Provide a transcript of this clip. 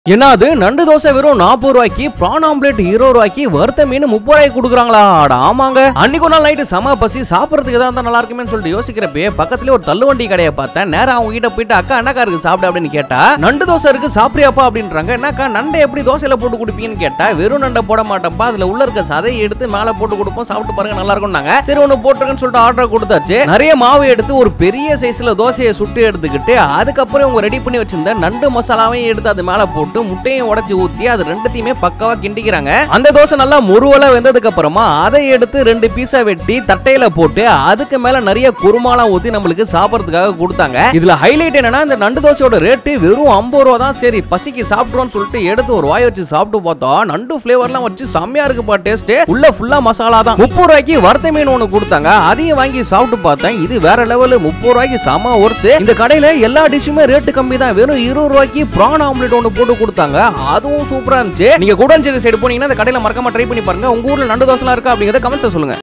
என்னது நண்டு தோசை வெறும் நாற்பது ரூபாய்க்கு ப்ரான் ஆம்லெட் இருபது ரூபாய்க்கு வறுத்த மீன் முப்பது ரூபாய்க்கு கொடுக்குறாங்களா அட ஆமாங்க அன்னைக்கு ஒரு நாள் நைட்டு செம பசி சாப்பிட்றதுக்கு எதாவது இருந்தா நல்லா இருக்குமே சொல்லிட்டு யோசிக்கிறப்பே பக்கத்துல ஒரு தள்ளுவண்டி கடையை பார்த்தேன் நேரா அவங்க கிட்ட போயிட்டு அக்கா என்னக்கா இருக்கு சாப்பிட அப்படின்னு கேட்டா நண்டு தோசை இருக்கு சாப்பிடுறியாப்பா அப்படின்றாங்க என்னக்கா நண்டை எப்படி தோசையில போட்டு கொடுப்பீங்கன்னு கேட்டா வெறும் நண்டை போட மாட்டேன்ப்பா அதுல உள்ள இருக்க சதையை எடுத்து மேல போட்டு கொடுப்போம் சாப்பிட்டு பாருங்க நல்லா இருக்கும்னாங்க சரி ஒண்ணு போட்டுருக்குன்னு சொல்லிட்டு ஆர்டர் கொடுத்தாச்சு நிறைய மாவு எடுத்து ஒரு பெரிய சைஸ்ல தோசையை சுட்டு எடுத்துக்கிட்டு அதுக்கப்புறம் இவங்க ரெடி பண்ணி வச்சிருந்த நண்டு மசாலாவையும் எடுத்து அது மேல போட்டு முட்டையும் உடைச்சு ஊத்தி அது ரெண்டுத்தையுமே பக்காவா கிண்டிக்கிறாங்க அந்த தோசை நல்லா முருவலா வெந்ததுக்கு அப்புறமா அதை எடுத்து ரெண்டு பீஸா வெட்டி தட்டையில போட்டு அதுக்கு மேல நிறைய குருமாலாம் ஊத்தி நம்மளுக்கு சாப்பிடறதுக்காக கொடுத்தாங்க இதுல ஹைலைட் என்னன்னா இந்த நண்டு தோசையோட ரேட்டு வெறும் ஐம்பது ரூபா தான் சரி பசிக்கு சாப்பிடுறோம்னு சொல்லிட்டு எடுத்து ஒரு வாய் வச்சு சாப்பிட்டு பார்த்தா நண்டு ஃபிளேவர்லாம் வச்சு செம்மையா இருக்குப்பா டேஸ்ட் உள்ள ஃபுல்லா மசாலா தான் முப்பது ரூபாய்க்கு வறுத்த மீன் ஒன்று கொடுத்தாங்க அதையும் வாங்கி சாப்பிட்டு பார்த்தேன் இது வேற லெவலு முப்பது ரூபாய்க்கு செம ஒர்த்து இந்த கடையில எல்லா டிஷ்ஷுமே ரேட்டு கம்மி தான் வெறும் இருபது ரூபாய்க்கு ப்ரான் ஆம்லெட் ஒன்று போட்டு கொடுத்தாங்க அதுவும் சூப்பரா இருந்துச்சு நீங்க கூடஞ்சேரி சைடு போனீங்கன்னா இந்த கடையில மறக்காம ட்ரை பண்ணி பாருங்க உங்க ஊர்ல நண்டு தோசைலாம் இருக்கா அப்படிங்கறத கமெண்ட்ஸ் சொல்லுங்க